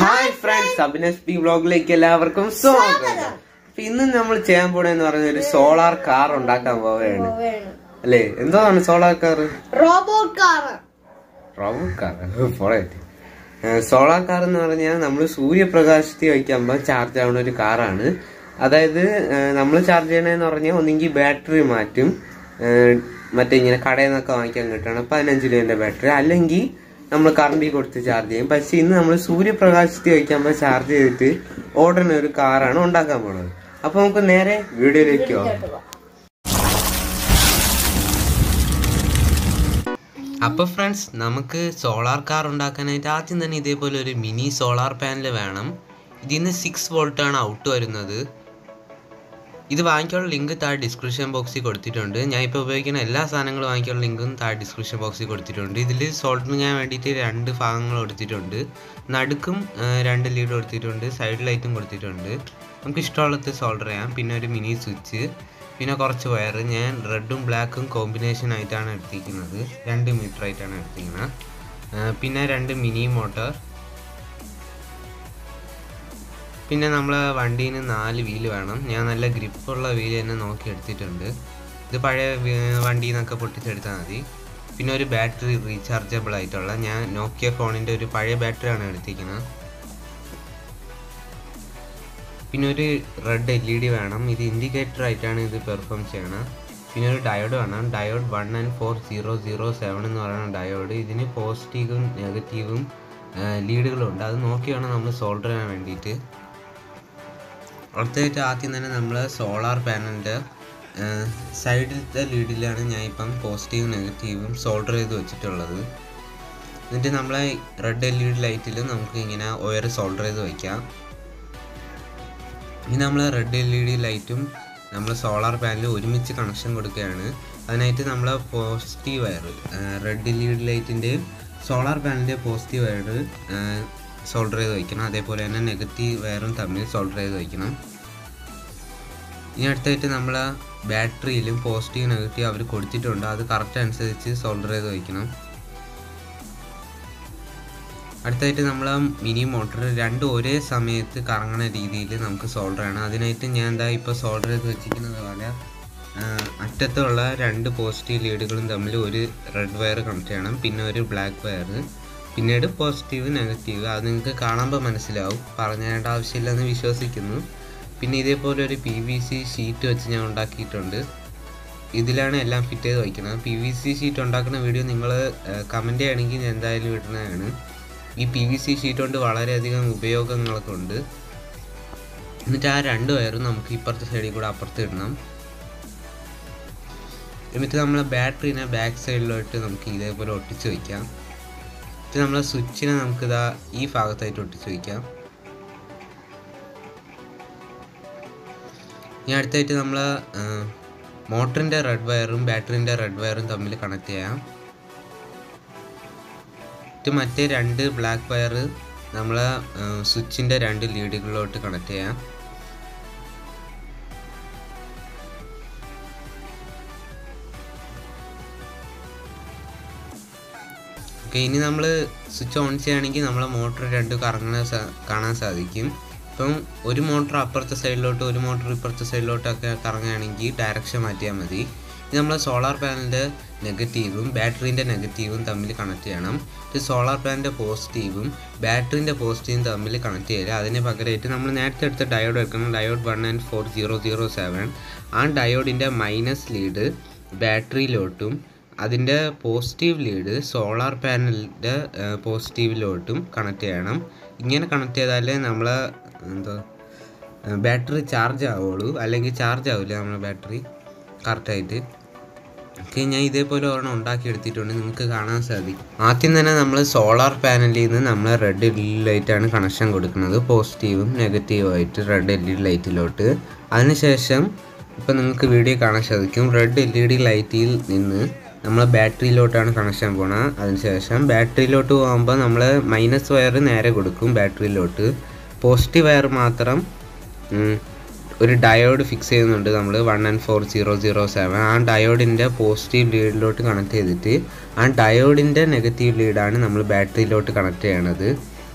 Hi friends അഭിനസ് P വ്ളോഗിലേക്ക് എല്ലാവർക്കും സ്വാഗതം അപ്പൊ ഇന്ന് നമ്മൾ ചെയ്യാൻ പോണെന്ന് പറഞ്ഞ ഒരു സോളാർ കാർ ഉണ്ടാക്കാൻ പോവുകയാണ് അല്ലേ എന്താണ് solar car robot car robot car പോളെ സോളാർ കാർ എന്ന് പറഞ്ഞാൽ നമ്മൾ സൂര്യപ്രകാശത്തിൽ വയ്ക്കുമ്പോൾ ചാർജ് ആവുന്ന ഒരു കാറാണ് അതായത് നമ്മൾ ചാർജ് ചെയ്യണമെന്ന് പറഞ്ഞാൽ ഒന്നെങ്കിൽ ബാറ്ററി മാറ്റും ഏഹ് മറ്റേ ഇങ്ങനെ കടയിൽ നിന്നൊക്കെ വാങ്ങിക്കാൻ കിട്ടണം പതിനഞ്ച് രൂപേന്റെ ബാറ്ററി അല്ലെങ്കിൽ നമ്മൾ കറണ്ടിൽ കൊടുത്ത് ചാർജ് ചെയ്യും പക്ഷെ ഇന്ന് നമ്മൾ സൂര്യപ്രകാശത്തിൽ വയ്ക്കുമ്പോൾ ചാർജ് ചെയ്തിട്ട് ഓടുന്ന ഒരു കാറാണ് ഉണ്ടാക്കാൻ പോണത് അപ്പൊ നമുക്ക് നേരെ വീഡിയോയിലേക്ക് പോകാം അപ്പോൾ ഫ്രണ്ട്സ് നമുക്ക് സോളാർ കാർ ഉണ്ടാക്കാനായിട്ട് ആദ്യം തന്നെ ഇതേപോലെ ഒരു മിനി സോളാർ പാനൽ വേണം ഇതിന്ന് സിക്സ് വോൾട്ടാണ് ഔട്ട് വരുന്നത് ഇത് വാങ്ങിക്കാനുള്ള ലിങ്ക് താഴെ ഡിസ്ക്രിപ്ഷൻ ബോക്സിൽ കൊടുത്തിട്ടുണ്ട് ഞാൻ ഇപ്പോൾ ഉപയോഗിക്കുന്ന എല്ലാ സാധനങ്ങളും വാങ്ങിക്കാനുള്ള ലിങ്കും താഴെ ഡിസ്ക്രിപ്ഷൻ ബോക്സിൽ കൊടുത്തിട്ടുണ്ട് ഇതിൽ സോൾഡർ ചെയ്യാൻ വേണ്ടിയിട്ട് രണ്ട് ഭാഗങ്ങൾ കൊടുത്തിട്ടുണ്ട് നടുക്കും ആ, രണ്ട് ലീഡ് കൊടുത്തിട്ടുണ്ട് സൈഡ് ലൈറ്റും കൊടുത്തിട്ടുണ്ട് നമുക്ക് ഇഷ്ടമുള്ളത് സോൾഡർ ചെയ്യാം പിന്നെ ഒരു മിനി സ്വിച്ച് പിന്നെ കുറച്ച് വയർ ഞാൻ റെഡും ബ്ലാക്കും കോമ്പിനേഷൻ ആയിട്ടാണ് എടുത്തിരിക്കുന്നത് രണ്ട് മീറ്റർ ആയിട്ടാണ് എടുത്തിരിക്കുന്നത് ആ, പിന്നെ രണ്ട് മിനി മോട്ടോർ പിന്നെ നമ്മൾ വണ്ടീന് നാല് വീല് വേണം ഞാൻ നല്ല ഗ്രിപ്പുള്ള വീല് തന്നെ നോക്കി എടുത്തിട്ടുണ്ട് ഇത് പഴയ വണ്ടിയിൽ നിന്നൊക്കെ പൊട്ടിച്ചെടുത്താൽ മതി പിന്നെ ഒരു ബാറ്ററി റീചാർജബിൾ ആയിട്ടുള്ള ഞാൻ നോക്കിയ ഫോണിൻ്റെ ഒരു പഴയ ബാറ്ററിയാണ് എടുത്തിരിക്കുന്നത് പിന്നെ ഒരു റെഡ് എൽ ഇ ഡി വേണം ഇത് ഇൻഡിക്കേറ്റർ ആയിട്ടാണ് ഇത് പെർഫോം ചെയ്യണം പിന്നെ ഒരു ഡയോഡ് വേണം diode one and four zero zero seven എന്ന് പറയുന്ന ഡയോഡ് ഇതിന് പോസിറ്റീവും നെഗറ്റീവും ലീഡുകളും ഉണ്ട് അത് നോക്കി വേണം നമ്മൾ സോൾഡർ ചെയ്യാൻ വേണ്ടിയിട്ട് അടുത്തായിട്ട് ആദ്യം തന്നെ നമ്മൾ സോളാർ പാനലിൻ്റെ സൈഡിലത്തെ ലീഡിലാണ് ഞാൻ ഇപ്പം പോസിറ്റീവും നെഗറ്റീവും സോൾഡർ ചെയ്ത് വെച്ചിട്ടുള്ളത് എന്നിട്ട് നമ്മളെ റെഡ് എൽ ഇ ഡി ലൈറ്റിൽ നമുക്ക് ഇങ്ങനെ ഒയർ സോൾഡർ ചെയ്ത് വയ്ക്കാം ഇനി നമ്മൾ റെഡ് എൽ ഇ ഡി ലൈറ്റും നമ്മൾ സോളാർ പാനൽ ഒരുമിച്ച് കണക്ഷൻ കൊടുക്കുകയാണ് അതിനായിട്ട് നമ്മൾ positive wire red L E D ലൈറ്റിൻ്റെയും സോളാർ പാനലിൻ്റെ പോസിറ്റീവ് വയർ സോൾഡർ ചെയ്ത് വയ്ക്കണം അതേപോലെ തന്നെ നെഗറ്റീവ് വയറും തമ്മിൽ സോൾഡർ ചെയ്ത് വയ്ക്കണം ഇനി അടുത്തായിട്ട് നമ്മൾ ബാറ്ററിയിലും പോസിറ്റീവ് നെഗറ്റീവ് അവർ കൊടുത്തിട്ടുണ്ട് അത് കറക്റ്റ് അനുസരിച്ച് സോൾഡർ ചെയ്ത് വയ്ക്കണം അടുത്തായിട്ട് നമ്മൾ മിനി മോട്ടർ രണ്ടും ഒരേ സമയത്ത് കറങ്ങുന്ന രീതിയിൽ നമുക്ക് സോൾഡർ ചെയ്യണം അതിനായിട്ട് ഞാൻ എന്താ ഇപ്പോൾ സോൾഡർ ചെയ്ത് വെച്ചിരിക്കുന്നത് പോലെ ആ, അറ്റത്തുള്ള രണ്ട് പോസിറ്റീവ് ലീഡുകളും തമ്മിൽ ഒരു റെഡ് വയർ കണക്ട് ചെയ്യണം പിന്നെ ഒരു ബ്ലാക്ക് വയർ പിന്നീട് പോസിറ്റീവ് നെഗറ്റീവ് അത് നിങ്ങൾക്ക് കാണുമ്പോൾ മനസ്സിലാവും പറഞ്ഞേണ്ട ആവശ്യമില്ലെന്ന് വിശ്വസിക്കുന്നു പിന്നെ ഇതേപോലെ ഒരു പി വി സി ഷീറ്റ് വെച്ച് ഞാൻ ഉണ്ടാക്കിയിട്ടുണ്ട് ഇതിലാണ് എല്ലാം ഫിറ്റ് ചെയ്ത് വയ്ക്കുന്നത് പി വി സി ഷീറ്റ് ഉണ്ടാക്കുന്ന വീഡിയോ നിങ്ങൾ കമൻറ്റ് ചെയ്യണമെങ്കിൽ ഞാൻ എന്തായാലും ഇടുന്നതാണ് ഈ പി വി സി ഷീറ്റ് കൊണ്ട് വളരെയധികം ഉപയോഗങ്ങളൊക്കെ ഉണ്ട് എന്നിട്ട് ആ രണ്ട് വയറും നമുക്ക് ഇപ്പുറത്തെ സൈഡിൽ കൂടെ അപ്പുറത്ത് ഇടണം എന്നിട്ട് നമ്മൾ ബാറ്ററിനെ ബാക്ക് സൈഡിലോട്ട് നമുക്ക് ഇതേപോലെ ഒട്ടിച്ച് വയ്ക്കാം എന്നിട്ട് നമ്മളെ സ്വിച്ചിനെ നമുക്കിതാ ഈ ഭാഗത്തായിട്ട് ഒട്ടിച്ച് വയ്ക്കാം ഇനി അടുത്തായിട്ട് നമ്മൾ മോട്ടറിൻ്റെ റെഡ് വയറും ബാറ്ററിൻ്റെ റെഡ് വയറും തമ്മിൽ കണക്ട് ചെയ്യാം എന്നിട്ട് മറ്റേ രണ്ട് ബ്ലാക്ക് വയർ നമ്മൾ സ്വിച്ചിൻ്റെ രണ്ട് ലീഡുകളിലോട്ട് കണക്ട് ചെയ്യാം ഓക്കെ ഇനി നമ്മൾ സ്വിച്ച് ഓൺ ചെയ്യുകയാണെങ്കിൽ നമ്മളെ മോട്ടർ രണ്ട് കറങ്ങണ സ- കാണാൻ സാധിക്കും ഇപ്പം ഒരു മോട്ടർ അപ്പുറത്തെ സൈഡിലോട്ട് ഒരു മോട്ടർ ഇപ്പുറത്തെ സൈഡിലോട്ടൊക്കെ കറങ്ങുകയാണെങ്കിൽ ഡയറക്ഷൻ മാറ്റിയാൽ മതി ഇത് നമ്മൾ സോളാർ പാനലിൻ്റെ നെഗറ്റീവും ബാറ്ററീൻ്റെ നെഗറ്റീവും തമ്മിൽ കണക്ട് ചെയ്യണം ഇത് സോളാർ പാനലിൻ്റെ പോസിറ്റീവും ബാറ്ററീൻ്റെ പോസിറ്റീവും തമ്മിൽ കണക്ട് ചെയ്യുക അതിന് പകരമായിട്ട് നമ്മൾ നേരത്തെ എടുത്ത ഡയോഡ് എടുക്കണം diode one and four zero zero seven ആ ഡയോഡിൻ്റെ മൈനസ് ലീഡ് ബാറ്ററിയിലോട്ടും അതിൻ്റെ പോസിറ്റീവ് ലീഡ് സോളാർ പാനലിൻ്റെ പോസിറ്റീവിലോട്ടും കണക്ട് ചെയ്യണം ഇങ്ങനെ കണക്ട് ചെയ്താലേ നമ്മൾ എന്താ ബാറ്ററി ചാർജ് ആവുള്ളൂ അല്ലെങ്കിൽ ചാർജ് ആവില്ല നമ്മളെ ബാറ്ററി കറക്റ്റായിട്ട് ഓക്കെ ഞാൻ ഇതേപോലെ ഒരെണ്ണം ഉണ്ടാക്കി എടുത്തിട്ടുണ്ട് നിങ്ങൾക്ക് കാണാൻ സാധിക്കും ആദ്യം തന്നെ നമ്മൾ സോളാർ പാനലിൽ നിന്ന് നമ്മൾ റെഡ് എൽ ഇ ലൈറ്റാണ് കണക്ഷൻ കൊടുക്കുന്നത് പോസിറ്റീവും നെഗറ്റീവും ആയിട്ട് റെഡ് എൽ ഇ ഡി ലൈറ്റിലോട്ട് അതിനുശേഷം ഇപ്പം നിങ്ങൾക്ക് വീഡിയോ കാണാൻ സാധിക്കും റെഡ് എൽ ഇ ഡി ലൈറ്റിൽ നിന്ന് നമ്മൾ ബാറ്ററിയിലോട്ടാണ് കണക്ഷൻ പോണത് അതിനുശേഷം ബാറ്ററിയിലോട്ട് പോകുമ്പോൾ നമ്മൾ മൈനസ് വയർ നേരെ കൊടുക്കും ബാറ്ററിയിലോട്ട് പോസിറ്റീവ് വയർ മാത്രം ഉം, ഒരു ഡയോഡ് ഫിക്സ് ചെയ്യുന്നുണ്ട് നമ്മൾ one and four zero zero seven ആ ഡയോഡിൻ്റെ പോസിറ്റീവ് ലീഡിലോട്ട് കണക്ട് ചെയ്തിട്ട് ആ ഡയോഡിൻ്റെ നെഗറ്റീവ് ലീഡാണ് നമ്മൾ ബാറ്ററിയിലോട്ട് കണക്ട് ചെയ്യണത്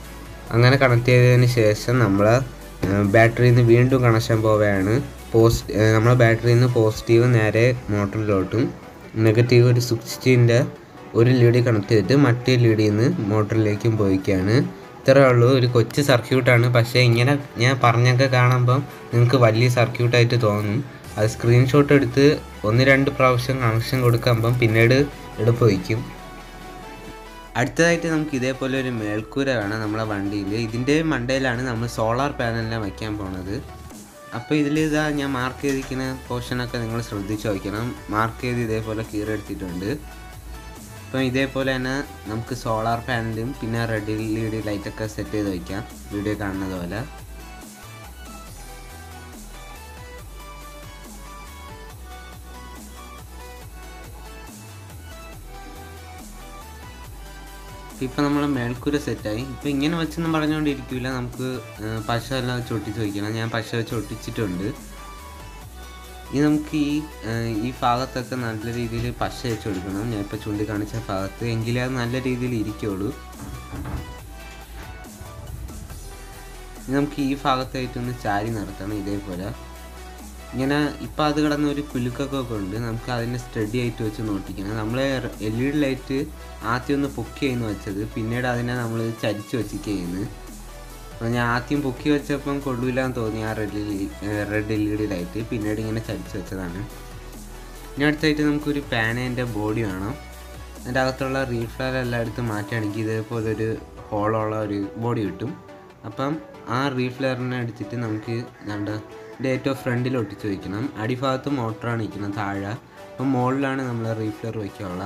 അങ്ങനെ കണക്ട് ചെയ്തതിന് ശേഷം നമ്മൾ ബാറ്ററിയിൽ നിന്ന് വീണ്ടും കണക്ഷൻ പോവുകയാണ് പോസ്റ്റ് നമ്മളെ ബാറ്ററിയിൽ നിന്ന് പോസിറ്റീവ് നേരെ മോട്ടറിലോട്ടും നെഗറ്റീവ് ഒരു സ്വിച്ചിൻ്റെ ഒരു ലീഡ് കണക്ട് ചെയ്തിട്ട് മറ്റേ ലീഡിൽ നിന്ന് മോട്ടറിലേക്കും പോയിക്കുകയാണ് ഇത്രേ ഉള്ളൂ ഒരു കൊച്ചു സർക്യൂട്ടാണ് പക്ഷേ ഇങ്ങനെ ഞാൻ പറഞ്ഞൊക്കെ കാണുമ്പം നിങ്ങൾക്ക് വലിയ സർക്യൂട്ടായിട്ട് തോന്നും അത് സ്ക്രീൻഷോട്ട് എടുത്ത് ഒന്ന് രണ്ട് പ്രാവശ്യം കണക്ഷൻ കൊടുക്കുമ്പം പിന്നീട് എളുപ്പമായിരിക്കും അടുത്തതായിട്ട് നമുക്ക് ഇതേപോലെ ഒരു മേൽക്കൂര വേണം നമ്മളെ വണ്ടിയിൽ ഇതിൻ്റെ മണ്ടയിലാണ് നമ്മൾ സോളാർ പാനലിനെ വയ്ക്കാൻ പോണത് അപ്പോൾ ഇതിൽ ഇതാ ഞാൻ മാർക്ക് ചെയ്തിരിക്കുന്ന പോർഷനൊക്കെ നിങ്ങൾ ശ്രദ്ധിച്ച് വയ്ക്കണം മാർക്ക് ചെയ്ത് ഇതേപോലെ കീറെടുത്തിട്ടുണ്ട് അപ്പം ഇതേപോലെ തന്നെ നമുക്ക് സോളാർ പാനലും പിന്നെ റെഡ് എൽ ഇ ഡി ലൈറ്റൊക്കെ സെറ്റ് ചെയ്ത് വയ്ക്കാം വീഡിയോ കാണുന്നത് പോലെ ഇപ്പം നമ്മൾ മേൽക്കൂര സെറ്റായി ഇപ്പം ഇങ്ങനെ വെച്ചൊന്നും പറഞ്ഞുകൊണ്ടിരിക്കില്ല നമുക്ക് ഏഹ്, പശ എല്ലാം വെച്ച് ഒട്ടിച്ച് വയ്ക്കണം ഞാൻ പശ വെച്ച് ഒട്ടിച്ചിട്ടുണ്ട് ഇനി നമുക്ക് ഈ ഏഹ്, ഈ ഭാഗത്തൊക്കെ നല്ല രീതിയിൽ പശ വെച്ച് കൊടുക്കണം ഞാൻ ഇപ്പോൾ ചൂണ്ടിക്കാണിച്ച ഭാഗത്ത് എങ്കിലേ അത് നല്ല രീതിയിൽ ഇരിക്കുള്ളൂ ഇനി നമുക്ക് ഈ ഭാഗത്തായിട്ടൊന്ന് ചാരി നിർത്തണം ഇതേപോലെ ഇങ്ങനെ ഇപ്പം അത് കിടന്ന ഒരു കുലുക്കൊക്കെ ഉണ്ട് നമുക്ക് അതിനെ സ്റ്റഡി ആയിട്ട് വെച്ച് നോട്ടിക്കണം നമ്മൾ എൽ ഇ ഡി ലൈറ്റ് ആദ്യം ഒന്ന് പൊക്കി ചെയ്യുന്നു വെച്ചത് പിന്നീട് അതിനെ നമ്മൾ ചരിച്ച് വെച്ചിരിക്കുന്നു അപ്പോൾ ഞാൻ ആദ്യം പൊക്കി വെച്ചപ്പം കൊള്ളൂലെന്ന് തോന്നി ആ red red L E D light പിന്നീട് ഇങ്ങനെ ചരിച്ച് വെച്ചതാണ് ഇനി അടുത്തായിട്ട് നമുക്കൊരു പാനേൻ്റെ ബോഡി വേണം അതിൻ്റെ അകത്തുള്ള റീഫ്ലർ എല്ലാം എടുത്ത് മാറ്റുകയാണെങ്കിൽ ഇതേപോലെ ഒരു ഹോളുള്ള ഒരു ബോഡി കിട്ടും അപ്പം ആ റീഫ്ലറിനെ എടുത്തിട്ട് നമുക്ക് നമ്മുടെ ഇതിൻ്റെ ഏറ്റവും ഫ്രണ്ടിൽ ഒട്ടിച്ച് വയ്ക്കണം അടിഭാഗത്ത് മോട്ടറാണ് നിൽക്കുന്നത് താഴെ അപ്പം മുകളിലാണ് നമ്മൾ റീഫ്ലർ വയ്ക്കാനുള്ള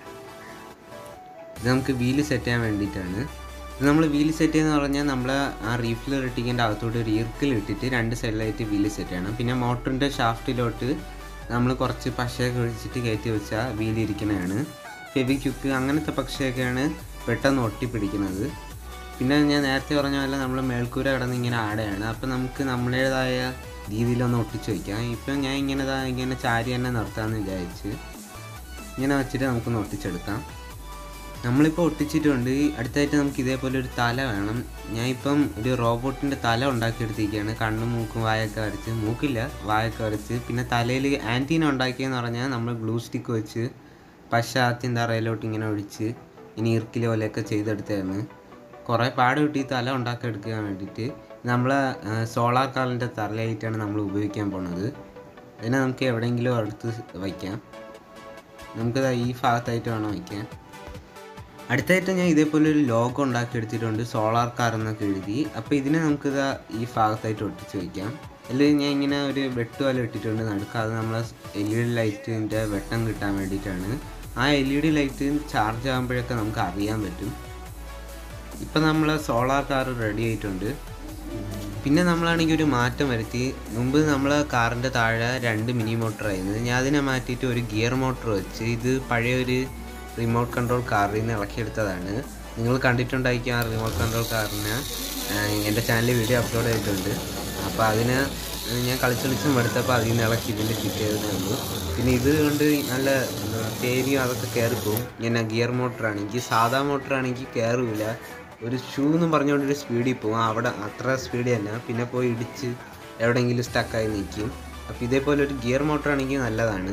ഇത് നമുക്ക് വീല് സെറ്റ് ചെയ്യാൻ വേണ്ടിയിട്ടാണ് ഇത് നമ്മൾ വീല് സെറ്റ് ചെയ്യുന്ന പറഞ്ഞാൽ നമ്മൾ ആ റീഫിലർ ഇട്ടിക്കേണ്ട അകത്തോട്ട് ഒരു ഈർക്കിൽ ഇട്ടിട്ട് രണ്ട് സൈഡിലായിട്ട് വീല് സെറ്റ് ചെയ്യണം പിന്നെ മോട്ടറിൻ്റെ ഷാഫ്റ്റിലോട്ട് നമ്മൾ കുറച്ച് പശയൊക്കെ ഒഴിച്ചിട്ട് കയറ്റി വെച്ചാൽ വീല് ഇരിക്കുന്നതാണ് ഫെവിക്യുക്ക് അങ്ങനത്തെ പക്ഷിയൊക്കെയാണ് പെട്ടെന്ന് ഒട്ടിപ്പിടിക്കുന്നത് പിന്നെ ഞാൻ നേരത്തെ പറഞ്ഞ പോലെ നമ്മൾ മേൽക്കൂര കിടന്ന് ഇങ്ങനെ ആടെയാണ് അപ്പം നമുക്ക് നമ്മുടേതായ രീതിയിലൊന്ന് ഒട്ടിച്ച് വയ്ക്കാം ഇപ്പം ഞാൻ ഇങ്ങനെ ദാ ഇങ്ങനെ ചാരി തന്നെ നിർത്താമെന്ന് വിചാരിച്ച് ഇങ്ങനെ വെച്ചിട്ട് നമുക്കൊന്ന് ഒട്ടിച്ചെടുക്കാം നമ്മളിപ്പോൾ ഒട്ടിച്ചിട്ടുണ്ട് അടുത്തായിട്ട് നമുക്ക് ഇതേപോലെ ഒരു തല വേണം ഞാൻ ഇപ്പം ഒരു റോബോട്ടിൻ്റെ തല ഉണ്ടാക്കിയെടുത്തിരിക്കുകയാണ് കണ്ണും മൂക്കും വായൊക്കെ വരച്ച് മൂക്കില്ല വായൊക്കെ വരച്ച് പിന്നെ തലയിൽ ആൻറ്റീന ഉണ്ടാക്കിയെന്ന് പറഞ്ഞാൽ നമ്മൾ ഗ്ലൂ സ്റ്റിക്ക് വെച്ച് പശ ആദ്യം തറയിലോട്ട് ഇങ്ങനെ ഒഴിച്ച് ഇനി ഇറുക്കിൽ പോലെയൊക്കെ ചെയ്തെടുത്തതാണ് കുറേ പാട് കിട്ടി ഈ തല ഉണ്ടാക്കിയെടുക്കാൻ വേണ്ടിയിട്ട് നമ്മൾ സോളാർ കാറിൻ്റെ തലയായിട്ടാണ് നമ്മൾ ഉപയോഗിക്കാൻ പോണത് അതിനെ നമുക്ക് എവിടെയെങ്കിലും അടുത്ത് വയ്ക്കാം നമുക്കത് ഈ ഭാഗത്തായിട്ട് വേണം വയ്ക്കാൻ അടുത്തായിട്ട് ഞാൻ ഇതേപോലെ ഒരു ലോഗോ ഉണ്ടാക്കി എടുത്തിട്ടുണ്ട് സോളാർ കാർ എന്നൊക്കെ എഴുതി അപ്പോൾ ഇതിനെ നമുക്കിത് ഈ ഭാഗത്തായിട്ട് ഒട്ടിച്ച് വയ്ക്കാം അല്ലെങ്കിൽ ഞാൻ ഇങ്ങനെ ഒരു വെട്ട് പോലെ ഇട്ടിട്ടുണ്ട് നടുക്ക് അത് നമ്മളെ എൽ ഇ ഡി ലൈറ്റിൻ്റെ വെട്ടം കിട്ടാൻ വേണ്ടിയിട്ടാണ് ആ L E D light charge ആകുമ്പോഴൊക്കെ നമുക്ക് അറിയാൻ പറ്റും ഇപ്പം നമ്മൾ സോളാർ കാർ റെഡി ആയിട്ടുണ്ട് പിന്നെ നമ്മളാണെങ്കിൽ ഒരു മാറ്റം വരുത്തി മുമ്പ് നമ്മൾ കാറിൻ്റെ താഴെ രണ്ട് മിനി മോട്ടർ ആയിരുന്നു ഞാൻ അതിനെ മാറ്റിയിട്ട് ഒരു ഗിയർ മോട്ടർ വെച്ച് ഇത് പഴയ ഒരു റിമോട്ട് കൺട്രോൾ കാറിൽ നിന്ന് ഇളക്കിയെടുത്തതാണ് നിങ്ങൾ കണ്ടിട്ടുണ്ടായിരിക്കും ആ റിമോട്ട് കൺട്രോൾ കാറിന് എൻ്റെ ചാനലിൽ വീഡിയോ അപ്ലോഡ് ചെയ്തിട്ടുണ്ട് അപ്പോൾ അതിന് ഞാൻ കളിച്ച് കളിച്ചും എടുത്തപ്പോൾ അതിൽ നിന്ന് ഇളക്കി ഇതിൽ ഫിറ്റ് ചെയ്തതേ ഉള്ളൂ പിന്നെ ഇത് കൊണ്ട് നല്ല എന്താ, തേനിയും അതൊക്കെ കയറിപ്പോവും ഇങ്ങനെ ഗിയർ മോട്ടറാണെങ്കിൽ സാധാ മോട്ടറാണെങ്കിൽ കയറില്ല ഒരു ഷൂ എന്നും പറഞ്ഞുകൊണ്ട് ഒരു സ്പീഡിൽ പോകും അവിടെ അത്ര സ്പീഡിൽ തന്നെ പിന്നെ പോയി ഇടിച്ച് എവിടെയെങ്കിലും സ്റ്റക്കായി നിൽക്കും അപ്പോൾ ഇതേപോലെ ഒരു ഗിയർ മോട്ടറാണെങ്കിൽ നല്ലതാണ്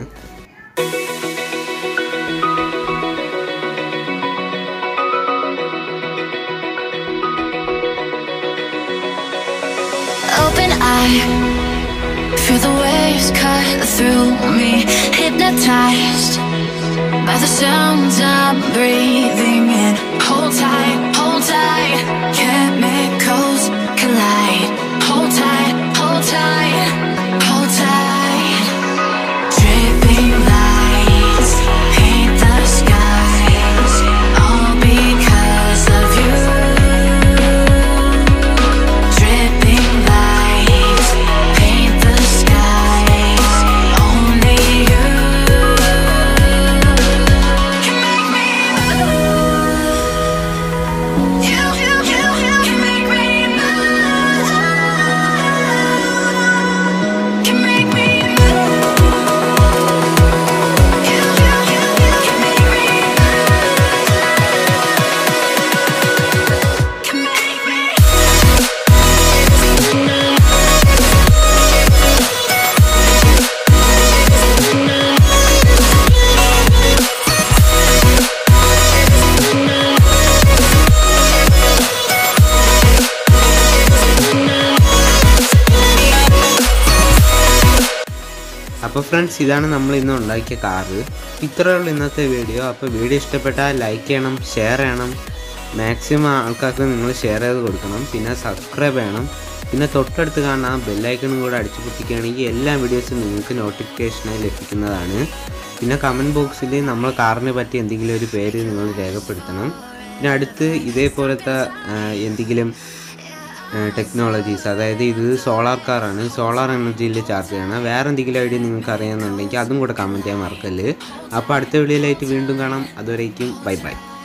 Open eye, feel the waves cut through me. Hypnotized by the sounds I'm breathing in. Hold tight, hold tight. Chemicals collide. Hold tight, hold tight, hold tight. Dripping lights paint the skies, all because of you. Dripping lights paint the skies. Only you can make me. You, you, you, you can അപ്പോൾ friends ഇതാണ് നമ്മൾ ഇന്ന് ഉണ്ടാക്കിയ car ഇത്രയേ ഉള്ളൂ ഇന്നത്തെ video അപ്പോൾ video ഇഷ്ടപ്പെട്ടാൽ ലൈക്ക് ചെയ്യണം ഷെയർ ചെയ്യണം മാക്സിമം ആൾക്കാർക്ക് നിങ്ങൾ ഷെയർ ചെയ്ത് കൊടുക്കണം പിന്നെ സബ്സ്ക്രൈബ് ചെയ്യണം പിന്നെ തൊട്ടടുത്ത് കാണുന്ന ആ ബെല്ലൈക്കണും കൂടെ അടിച്ചു പൊട്ടിക്കുകയാണെങ്കിൽ എല്ലാ വീഡിയോസും നിങ്ങൾക്ക് നോട്ടിഫിക്കേഷനായി ലഭിക്കുന്നതാണ് പിന്നെ കമൻറ്റ് ബോക്സിൽ നമ്മൾ കാറിനെ പറ്റി എന്തെങ്കിലും ഒരു പേര് നിങ്ങൾ രേഖപ്പെടുത്തണം പിന്നെ അടുത്ത് ഇതേപോലത്തെ ആ, എന്തെങ്കിലും ടെക്നോളജീസ് അതായത് ഇത് സോളാർ കാറാണ് സോളാർ എനർജിയിൽ ചാർജ് ചെയ്യണം വേറെ എന്തെങ്കിലും ഐഡിയ നിങ്ങൾക്ക് അറിയാമെന്നുണ്ടെങ്കിൽ അതും കൂടെ കമൻറ്റ് ചെയ്യാൻ മറക്കല്ല് അപ്പോൾ അടുത്ത വീഡിയോയിലായിട്ട് വീണ്ടും കാണാം അതുവരേക്കും ബൈ ബൈ